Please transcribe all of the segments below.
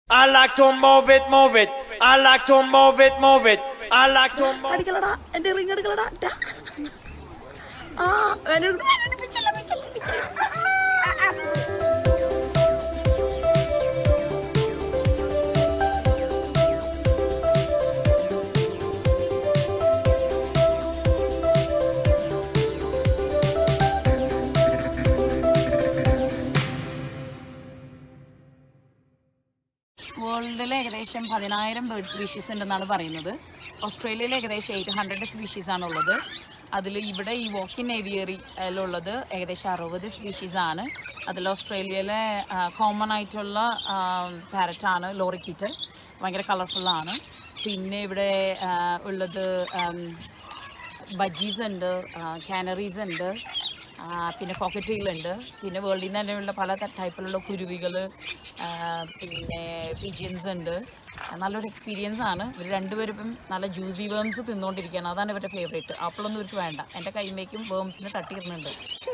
I like to move it, move it. I like to move it, move it. I like to move അടിക്കലടാ എന്റെ ring എടുക്കലടാ ടാ. ആ വേനൽ പിച്ചല്ല പിച്ചല്ല പിച്ചല്ല വേൾഡിൽ ഏകദേശം പതിനായിരം ബേർഡ് സ്പീഷീസ് ഉണ്ടെന്നാണ് പറയുന്നത് ഓസ്ട്രേലിയയിൽ ഏകദേശം എയ്റ്റ് ഹൺഡ്രഡ് സ്പീഷീസ് ആണുള്ളത് അതിൽ ഇവിടെ ഈ വോക്കിൻ ഏവിയറിയിലുള്ളത് ഏകദേശം അറുപത് സ്പീഷീസ് ആണ് അതിൽ ഓസ്ട്രേലിയയിലെ കോമൺ ആയിട്ടുള്ള പാരറ്റാണ് ലോറിക്കിറ്റ് ഭയങ്കര കളർഫുള്ളാണ് പിന്നെ ഇവിടെ ആ, ഉള്ളത് ബജീസ് ഉണ്ട് കാനറീസ് ഉണ്ട് ആ, പിന്നെ പോക്കറ്റുകളുണ്ട് പിന്നെ വേൾഡിൽ നിന്ന് തന്നെയുള്ള പല ടൈപ്പിലുള്ള കുരുവികൾ പിന്നെ പിജിയൻസ് ഉണ്ട് നല്ലൊരു എക്സ്പീരിയൻസ് ആണ് ഇവർ രണ്ടുപേരും ഇപ്പം നല്ല ജ്യൂസി വേംസ് തിന്നുകൊണ്ടിരിക്കുകയാണ് അതാണ് ഇവരുടെ ഫേവറേറ്റ് ആപ്പിളൊന്നും ഇവർക്ക് വേണ്ട എൻ്റെ കൈമേക്കും വേംസിന് തട്ടിയിരുന്നുണ്ട്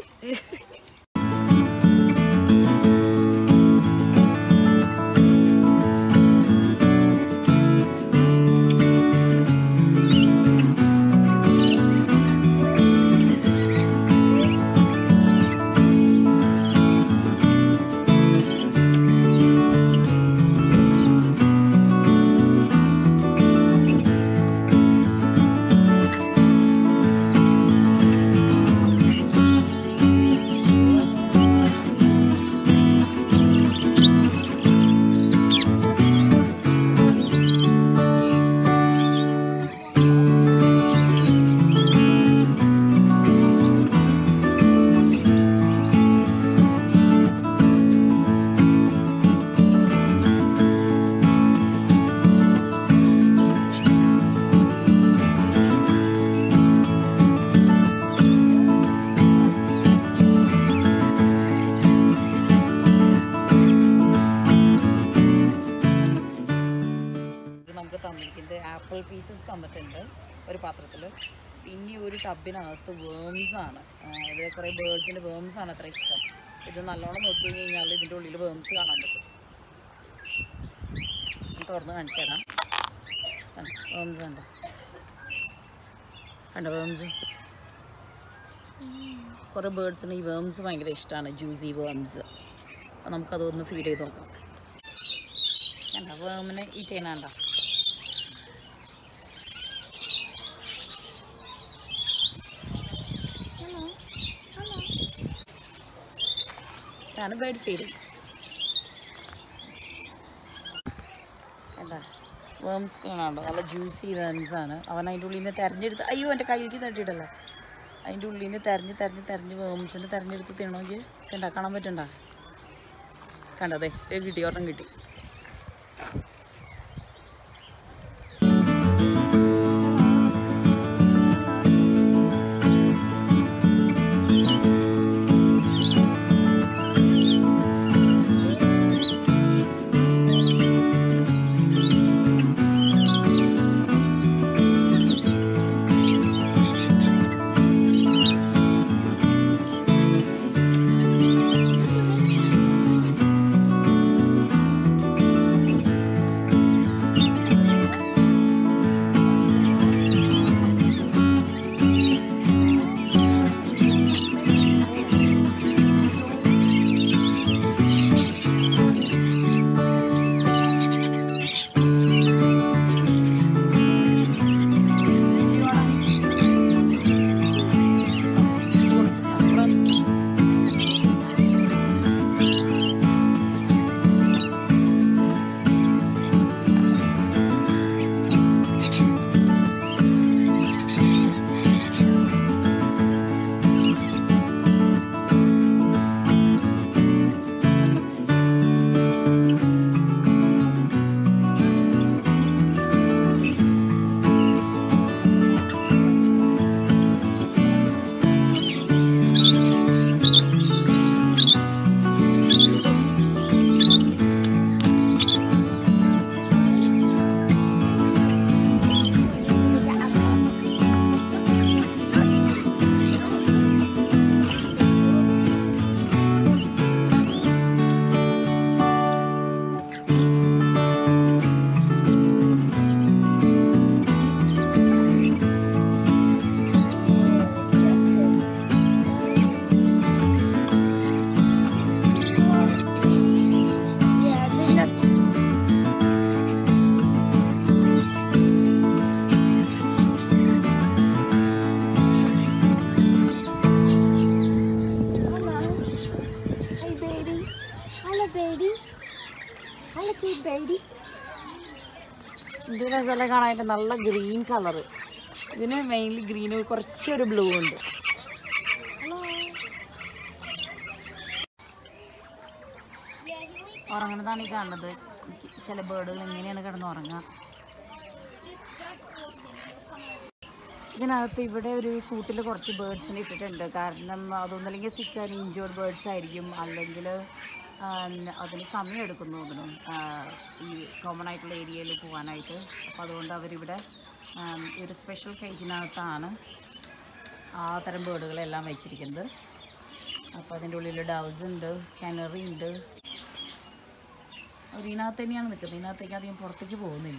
ഇത് നമുക്ക് തന്നിരിക്കുന്നത് ആപ്പിൾ പീസസ് തന്നിട്ടുണ്ട് ഒരു പാത്രത്തിൽ പിന്നെ ഒരു ടബിനകത്ത് വേംസ് ആണ് ആ, ഇത് കുറേ ബേർഡ്സിൻ്റെ വേംസ് ആണ് അത്ര ഇഷ്ടം ഇത് നല്ലോണം നോക്കി കഴിഞ്ഞാൽ ഇതിൻ്റെ ഉള്ളിൽ വേംസ് കാണാൻ പറ്റും ഞാൻ തുറന്ന് കാണിച്ചു തരാം വേംസ് ഉണ്ട് കണ്ടോ വേംസ് കുറേ ബേർഡ്സിന് ഈ വേംസ് ഭയങ്കര ഇഷ്ടമാണ് ജ്യൂസി വേംസ് അപ്പോൾ നമുക്കതൊന്ന് ഫീഡ് ചെയ്ത് നോക്കാം കണ്ടോ വേമിനെ ഈറ്റ് ചെയ്യാനുണ്ടോ ഇതാണ് ബേർഡ് ഫീഡിങ് കണ്ട വേംസ് കാണാണ്ടോ നല്ല ജ്യൂസി വേംസ് ആണ് അവൻ അതിൻ്റെ ഉള്ളിൽ നിന്ന് തെരഞ്ഞെടുത്ത് അയ്യോ എൻ്റെ കയ്യിലേക്ക് തട്ടിയിട്ടല്ലോ അതിൻ്റെ ഉള്ളിൽ നിന്ന് തെരഞ്ഞ് തെരഞ്ഞ് തെരഞ്ഞ് വേംസിന് തെരഞ്ഞെടുത്ത് തിന്നണമെങ്കിൽ കണ്ട കാണാൻ പറ്റണ്ട കണ്ടതേ ദേ കിട്ടി ഒരെണ്ണം കിട്ടി baby. ഇത് രസമല്ല കാണാനായിട്ട് നല്ല ഗ്രീൻ കളറ് ഇതിന് മെയിൻലി ഗ്രീന് കുറച്ചൊരു ബ്ലൂ ഉണ്ട് ഉറങ്ങണതാണ് ഈ കാണുന്നത് ചില ബേർഡുകൾ എങ്ങനെയാണ് കിടന്ന് ഉറങ്ങുക ഇതിനകത്ത് ഇവിടെ ഒരു കൂട്ടിൽ കുറച്ച് ബേർഡ്സിനെ ഇട്ടിട്ടുണ്ട് കാരണം അതൊന്നല്ലെങ്കിൽ സിക്ക് ഇഞ്ചോർഡ് ബേർഡ്സ് ആയിരിക്കും അല്ലെങ്കിൽ അതിന് സമയം എടുക്കുന്നു തോന്നുന്നു ആ, ഈ കോമൺ ആയിട്ടുള്ള ഏരിയയിൽ പോകാനായിട്ട് അപ്പോൾ അതുകൊണ്ട് അവരിവിടെ ആം, ഈ ഒരു സ്പെഷ്യൽ കേജിനകത്താണ് ആ തരം ബേർഡുകളെല്ലാം വെച്ചിരിക്കുന്നത് അപ്പോൾ അതിൻ്റെ ഉള്ളിൽ ഡൗസ് ഉണ്ട് കാനറി ഉണ്ട് അവർ ഇതിനകത്ത് തന്നെയാണ് നിൽക്കുന്നത് ഇതിനകത്തേക്ക് അധികം പുറത്തേക്ക് പോകുന്നില്ല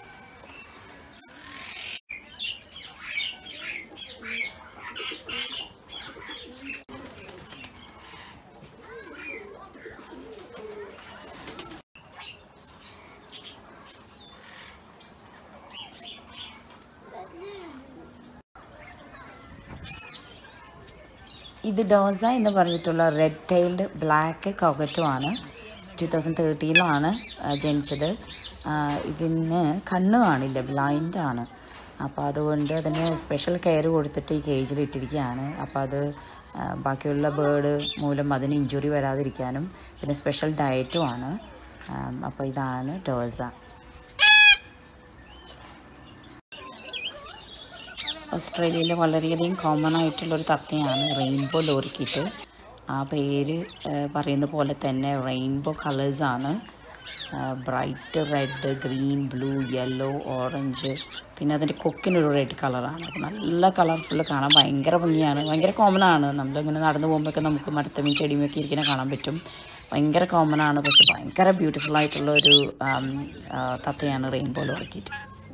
ഇത് ഡോസ എന്ന് പറഞ്ഞിട്ടുള്ള റെഡ് ടൈൽഡ് ബ്ലാക്ക് കോക്കറ്റുമാണ് ടു തൗസൻഡ് തേർട്ടീനിലാണ് ജനിച്ചത് ആ, ഇതിന് കണ്ണ് കാണില്ല ബ്ലൈൻഡാണ് അപ്പോൾ അതുകൊണ്ട് അതിന് സ്പെഷ്യൽ കെയർ കൊടുത്തിട്ട് ഈ കേജിൽ ഇട്ടിരിക്കുകയാണ് അപ്പോൾ അത് ആ, ബാക്കിയുള്ള ബേർഡ് മൂലം അതിന് ഇഞ്ചുറി വരാതിരിക്കാനും പിന്നെ സ്പെഷ്യൽ ഡയറ്റുമാണ് അപ്പോൾ ഇതാണ് ഡോസ ഓസ്ട്രേലിയയിൽ വളരെയധികം കോമൺ ആയിട്ടുള്ളൊരു തത്തയാണ് റെയിൻബോ ലോറിക്കിറ്റ് ആ പേര് ആ, പറയുന്ന പോലെ തന്നെ റെയിൻബോ കളേഴ്സാണ് bright red green blue yellow orange പിന്നെ അതിൻ്റെ കൊക്കിനൊരു റെഡ് കളറാണ് അപ്പോൾ നല്ല കളർഫുൾ കാണാൻ ഭയങ്കര ഭംഗിയാണ് ഭയങ്കര കോമൺ ആണ് നമ്മളിങ്ങനെ നടന്നു പോകുമ്പോഴൊക്കെ നമുക്ക് മരത്തമ്മയും ചെടിയും ഒക്കെ ഇരിക്കുന്ന കാണാൻ പറ്റും ഭയങ്കര കോമൺ ആണ് പക്ഷെ ഭയങ്കര ബ്യൂട്ടിഫുൾ ആയിട്ടുള്ള ഒരു ആം, ആ, തത്തയാണ് റെയിൻബോ ലോറിക്കിറ്റ്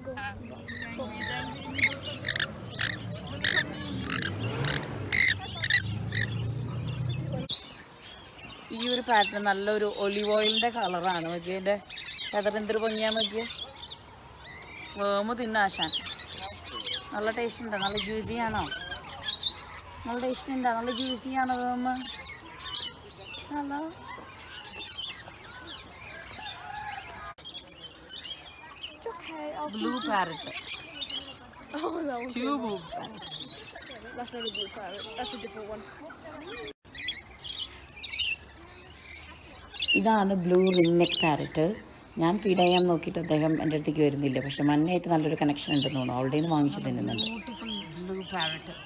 ഈ ഒരു പാറ്റേൺ നല്ലൊരു ഒലിവ് ഓയിലിൻ്റെ കളറാണ് നോക്കിയതിൻ്റെ ഫെദർ എന്തൊരു ഭംഗിയാന്ന് നോക്കിയേ വേമ് തിന്നാശാൻ നല്ല ടേസ്റ്റ് ഉണ്ടോ നല്ല ജ്യൂസി ആണോ നല്ല ടേസ്റ്റ് ഉണ്ടോ നല്ല ജ്യൂസി ആണോ worm hello Okay, I'll blue parrot Oh, that one's tube That's not a blue parrot. That's a different one. ഇതാണ് ബ്ലൂ റിംഗ് നെക്ക് പാരറ്റ് ഞാൻ ഫീഡ് ചെയ്യാൻ നോക്കിയിട്ട് അദ്ദേഹം എൻ്റെ അടുത്തേക്ക് വരുന്നില്ല പക്ഷെ മഞ്ഞായിട്ട് നല്ലൊരു കണക്ഷൻ ഉണ്ടെന്ന് തോന്നുന്നു അവളുടെ നിന്ന് വാങ്ങിച്ചു തിന്നുന്നുണ്ട് ബ്ലൂ പാരറ്റ്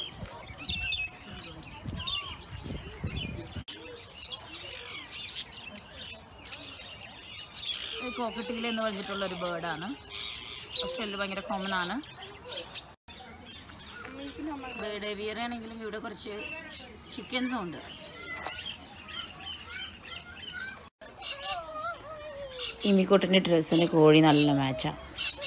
കോക്കട്ടിയിൽ എന്ന് പറഞ്ഞിട്ടുള്ള ഒരു ബേർഡാണ് ഓസ്ട്രേലിയയിൽ ഭയങ്കര കോമൺ ആണ് ബേർഡ് ഏവിയറി ആണെങ്കിലും ഇവിടെ കുറച്ച് ചിക്കൻസും ഉണ്ട് ഇമ്മിക്കോട്ടിൻ്റെ ഡ്രസ്സിന് കോഴി നല്ല മാച്ചാണ്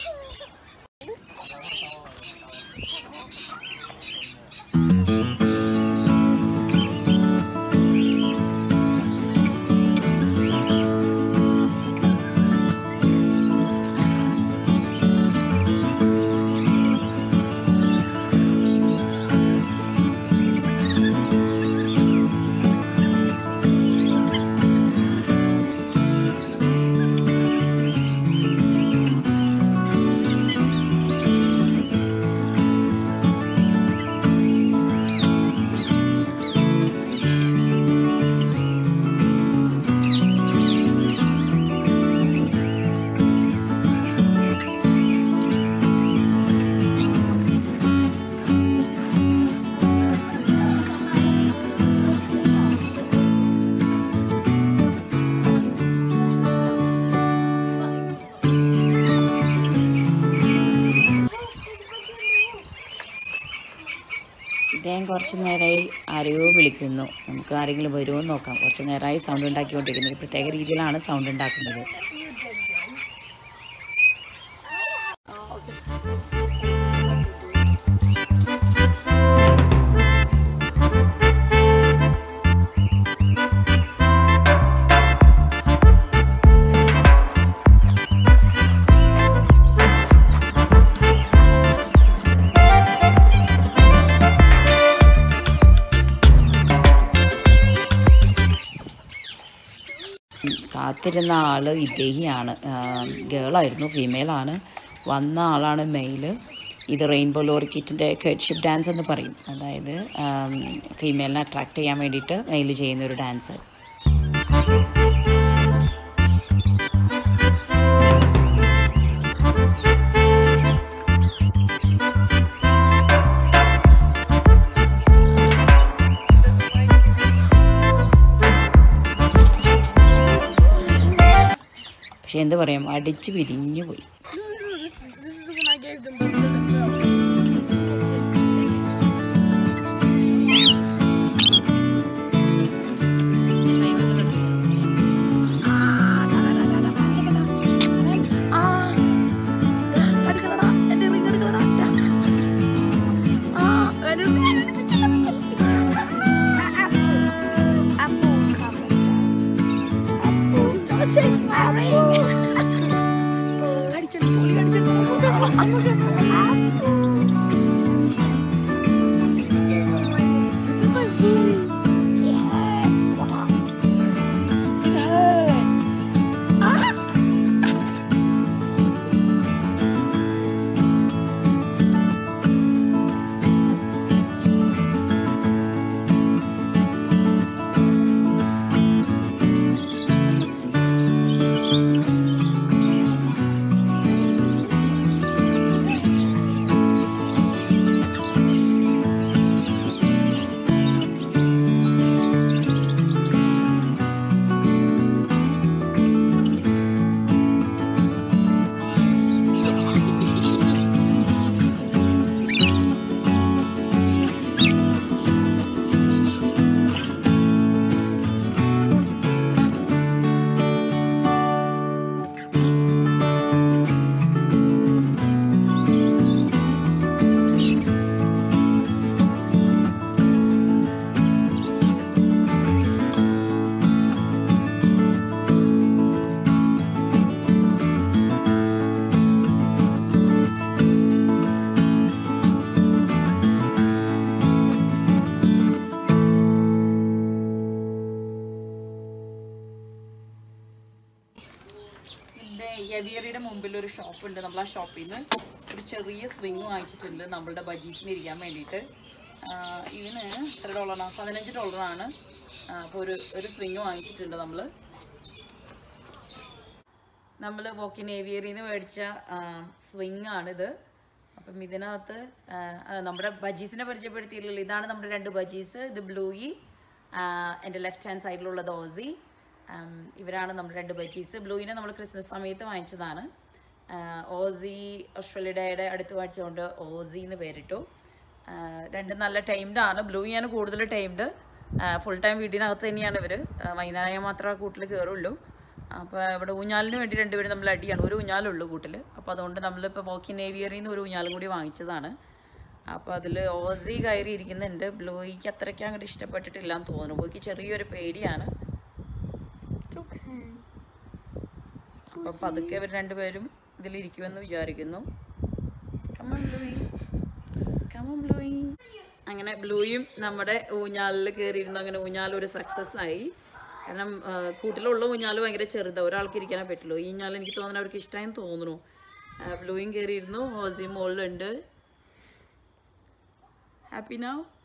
ഇദ്ദേഹം കുറച്ച് നേരമായി ആരെയോ വിളിക്കുന്നു നമുക്ക് ആരെങ്കിലും വരുമോ എന്ന് നോക്കാം കുറച്ച് നേരമായി സൗണ്ട് ഉണ്ടാക്കിക്കൊണ്ടിരിക്കുന്നത് ഒരു പ്രത്യേക രീതിയിലാണ് സൗണ്ട് ഉണ്ടാക്കുന്നത് കാത്തിരുന്ന ആൾ ഇദ്ദേഹിയാണ് ഗേളായിരുന്നു ഫീമെയിലാണ് വന്ന ആളാണ് മെയില് ഇത് റെയിൻബോ ലോറിക്കിറ്റിൻ്റെ കെഡ്ഷിപ്പ് ഡാൻസ് എന്ന് പറയും അതായത് ഫീമെയിലിനെ അട്രാക്റ്റ് ചെയ്യാൻ വേണ്ടിയിട്ട് മെയിൽ ചെയ്യുന്ന ഒരു ഡാൻസ് പക്ഷെ എന്ത് പറയാം അടിച്ച് പിരിഞ്ഞു പോയി This is the one I gave them. but it doesn't work. Apple cover. Apple touching my ring. ഇതിൻ്റെ യവിയറിയുടെ മുമ്പിൽ ഒരു ഷോപ്പ് ഉണ്ട് നമ്മൾ ആ ഷോപ്പിൽ നിന്ന് ഒരു ചെറിയ സ്വിങ് വാങ്ങിച്ചിട്ടുണ്ട് നമ്മളുടെ ബജീസിന് ഇരിക്കാൻ വേണ്ടിയിട്ട് ആഹ് ഇതിന് എത്ര ഡോളറാണ് പതിനഞ്ച് ഡോളറാണ് അപ്പോൾ ഒരു ഒരു സ്വിങ് വാങ്ങിച്ചിട്ടുണ്ട് നമ്മൾ നമ്മൾ വോക്കിൻ ഏവിയറിൽ നിന്ന് മേടിച്ച സ്വിങ് ആണിത് അപ്പം ഇതിനകത്ത് ആ, ആ, നമ്മുടെ ബജീസിനെ പരിചയപ്പെടുത്തിയില്ലല്ലോ ഇതാണ് നമ്മുടെ രണ്ട് ബജീസ് ഇത് ബ്ലൂയി എൻ്റെ ലെഫ്റ്റ് ഹാൻഡ് സൈഡിലുള്ളത് ഓസി ആം, ഇവരാണ് നമ്മുടെ രണ്ട് ബജീസ് ബ്ലൂയിനെ നമ്മൾ ക്രിസ്മസ് സമയത്ത് വാങ്ങിച്ചതാണ് ആ, ഓസി ഓസ്ട്രേലിയയുടെ അടുത്ത് വാങ്ങിച്ചുകൊണ്ട് ഓസി എന്ന് പേരിട്ടു ആ, രണ്ടും നല്ല ടൈംഡ് ആണ് ബ്ലൂയിയാണ് കൂടുതൽ ടൈംഡ് ഫുൾ ടൈം വീട്ടിനകത്ത് തന്നെയാണ് ഇവർ വൈകുന്നേരം മാത്രമേ കൂട്ടിൽ കയറുള്ളൂ അപ്പോൾ ഇവിടെ ഊഞ്ഞാലിന് വേണ്ടി രണ്ടുപേരും നമ്മൾ അടിയാണ് ഒരു ഊഞ്ഞാലുള്ളൂ കൂട്ടിൽ അപ്പോൾ അതുകൊണ്ട് നമ്മളിപ്പോൾ വോക്കിൻ ഏവിയറിൽ നിന്ന് ഒരു ഊഞ്ഞാലും കൂടി വാങ്ങിച്ചതാണ് അപ്പോൾ അതിൽ ഓസി കയറി ഇരിക്കുന്നുണ്ട് ബ്ലൂയിക്ക് അത്രയ്ക്ക് അങ്ങോട്ട് ഇഷ്ടപ്പെട്ടിട്ടില്ല എന്ന് തോന്നുന്നു ബ്ലൂയിക്ക് ചെറിയൊരു പേടിയാണ് It's okay. അപ്പോൾ പതുക്കെ ഇവർ രണ്ടുപേരും ഇതിലിരിക്കുമെന്ന് വിചാരിക്കുന്നു കമൺ ബ്ലൂയി കമൺ ബ്ലൂയി അങ്ങനെ ബ്ലൂയും നമ്മുടെ ഊഞ്ഞാലിൽ കയറിയിരുന്നു അങ്ങനെ ഊഞ്ഞാൽ ഒരു സക്സസ് ആയി കാരണം ആ, കൂട്ടിലുള്ള ഊഞ്ഞാൽ ഭയങ്കര ചെറുതാണ് ഒരാൾക്ക് ഇരിക്കാനേ പറ്റുള്ളൂ ഈ ഊഞ്ഞാൽ എനിക്ക് തോന്നുന്നു അവർക്ക് ഇഷ്ടമായെന്ന് തോന്നുന്നു ആ, ബ്ലൂയും കയറിയിരുന്നു ഹോസിയും മുകളിലുണ്ട് ഹാപ്പി നൗ